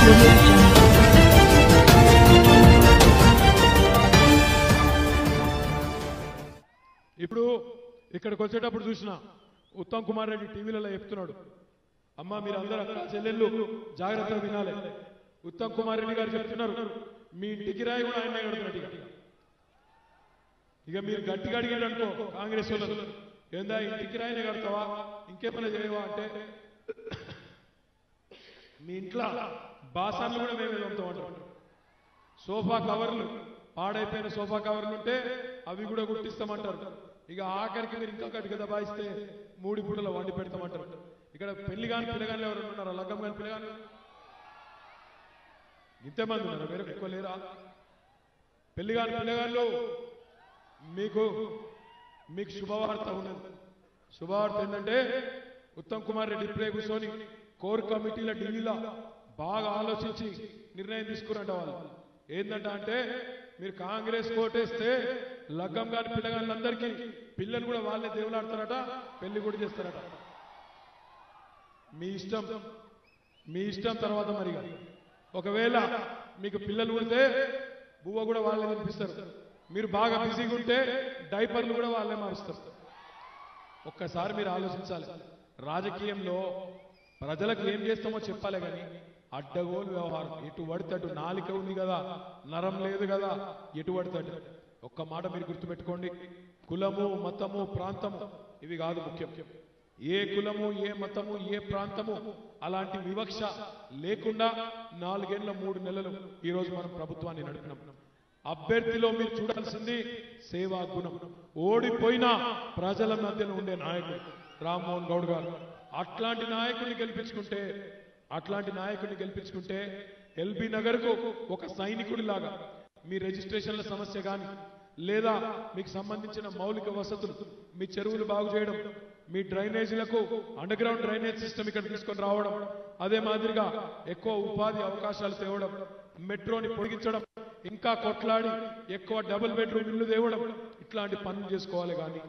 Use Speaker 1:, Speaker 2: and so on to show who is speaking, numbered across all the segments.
Speaker 1: audio jungle.
Speaker 2: ఇప్పుడు ఇక్కడికి వచ్చేటప్పుడు చూసిన ఉత్తమ్ కుమార్ రెడ్డి టీవీలలో చెప్తున్నాడు అమ్మా మీరు అందరూ అక్క చెల్లెళ్ళు జాగ్రత్తగా వినాలి ఉత్తమ్ కుమార్ రెడ్డి గారు చెప్తున్నారు మీ ఇంటికి రాయి కూడా ఆయన కడుతున్నట్టు ఇక. ఇక మీరు గట్టిగా అడిగాడు అనుకో కాంగ్రెస్ వాళ్ళు ఏందా ఇంటికి రాయినే కడతావా ఇంకేమైనా చేయవా అంటే మీ ఇంట్లో బాసాన్లు కూడా మేమే పంపుతామంటారు సోఫా కవర్లు పాడైపోయిన సోఫా కవర్లు ఉంటే అవి కూడా గుర్తిస్తామంటారు ఇక ఆఖరికి మీరు ఇంకా గట్టిగా దబాయిస్తే మూడి పూటలో వండి పెడతామంటారు ఇక్కడ పెళ్లి కాని పిల్లగాని ఎవరు ఉన్నారా లగ్గం కాని పిల్లగాని ఇంతమంది ఉన్నారు వేరే ఎక్కువ లేరా పెళ్లి కాని పిల్లగాళ్ళు మీకు మీకు శుభవార్త ఉన్నది శుభవార్త ఏంటంటే ఉత్తమ్ కుమార్ రెడ్డి ఇప్పుడే కూర్చొని కోర్ కమిటీల ఢిల్లీలో బాగా ఆలోచించి నిర్ణయం తీసుకురంట వాళ్ళు ఏంటంట అంటే మీరు కాంగ్రెస్ కోటేస్తే లగ్గం కాని పిల్లగాళ్ళందరికీ పిల్లలు కూడా వాళ్ళే దేవులాడతారట పెళ్లి కూడా చేస్తారట మీ ఇష్టం మీ ఇష్టం తర్వాత మరిగా ఒకవేళ మీకు పిల్లలు ఉంటే బువ్వ కూడా వాళ్ళే తినిపిస్తారు మీరు బాగా బిజీగా ఉంటే డైపర్లు కూడా వాళ్ళే మారుస్తారు ఒక్కసారి మీరు ఆలోచించాలి రాజకీయంలో ప్రజలకు ఏం చేస్తామో చెప్పాలి కానీ అడ్డగోలు వ్యవహారం ఎటు పడితే అటు నాలిక ఉంది కదా నరం లేదు కదా ఎటు పడితే అటు. ఒక్క మాట మీరు గుర్తుపెట్టుకోండి కులము మతము ప్రాంతము ఇవి కాదు ముఖ్యం ఏ కులము ఏ మతము ఏ ప్రాంతము అలాంటి వివక్ష లేకుండా నాలుగేళ్ల మూడు నెలలు ఈ రోజు మనం ప్రభుత్వాన్ని నడిపినాం అభ్యర్థిలో మీరు చూడాల్సింది సేవా గుణం ఓడిపోయినా ప్రజల మధ్యలో ఉండే నాయకుడు రామ్మోహన్ గౌడ్ గారు అట్లాంటి నాయకుడిని గెలిపించుకుంటే అట్లాంటి నాయకుడిని గెలిపించుకుంటే ఎల్బీ నగర్ కు ఒక సైనికుడి లాగా మీ రిజిస్ట్రేషన్ల సమస్య కానీ లేదా మీకు సంబంధించిన మౌలిక వసతులు మీ చెరువులు బాగు చేయడం మీ డ్రైనేజీలకు అండర్ గ్రౌండ్ డ్రైనేజ్ సిస్టమ్ ఇక్కడ తీసుకొని రావడం అదే మాదిరిగా ఎక్కువ ఉపాధి అవకాశాలు తేవడం మెట్రోని పొడిగించడం ఇంకా కొట్లాడి ఎక్కువ డబుల్ బెడ్రూమ్ ఇల్లు తేవడం ఇట్లాంటి పనులు చేసుకోవాలి కానీ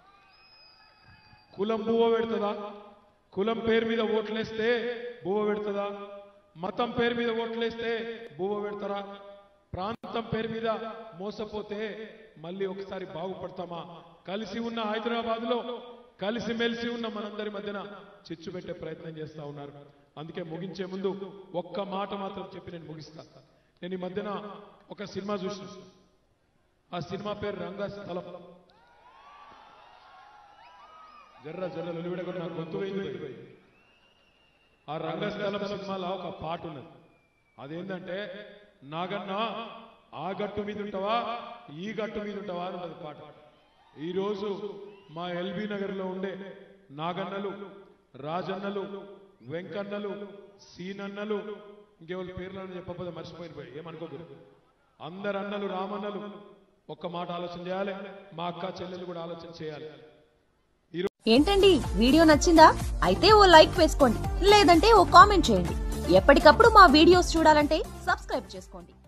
Speaker 2: కులం బువ్వ పెడుతుందా కులం పేరు మీద ఓట్లేస్తే బువ్వ పెడుతుందా మతం పేరు మీద ఓట్లేస్తే బువ్వ పెడతారా ప్రాంతం పేరు మీద మోసపోతే మళ్ళీ ఒకసారి బాగుపడతామా కలిసి ఉన్న హైదరాబాద్ లో కలిసి మెలిసి ఉన్న మనందరి మధ్యన చిచ్చు పెట్టే ప్రయత్నం చేస్తా ఉన్నారు అందుకే ముగించే ముందు ఒక్క మాట మాత్రం చెప్పి నేను ముగిస్తా నేను ఈ మధ్యన ఒక సినిమా చూసిన ఆ సినిమా పేరు రంగస్థలం జర్ర జర్ర లొలివిడ కూడా నాకు గొంతు పోయింది పోయి. ఆ రంగస్థలం సినిమాలో ఒక పాట ఉన్నది అదేంటంటే నాగన్న ఆ గట్టు మీద ఉంటావా ఈ గట్టు మీద ఉంటావా అని ఉన్నది పాట ఈ రోజు మా ఎల్బీ నగర్ లో ఉండే నాగన్నలు రాజన్నలు వెంకన్నలు సీనన్నలు ఇంకెవరి పేర్లను చెప్పకపోతే మర్చిపోయిపోయి ఏమనుకోకూడదు అందరు అన్నలు రామన్నలు ఒక్క మాట ఆలోచన చేయాలి మా అక్క చెల్లెలు కూడా ఆలోచన చేయాలి
Speaker 3: ఏంటండి వీడియో నచ్చిందా అయితే ఓ లైక్ వేసుకోండి లేదంటే ఓ కామెంట్ చేయండి ఎప్పటికప్పుడు మా వీడియోస్ చూడాలంటే సబ్స్క్రైబ్ చేసుకోండి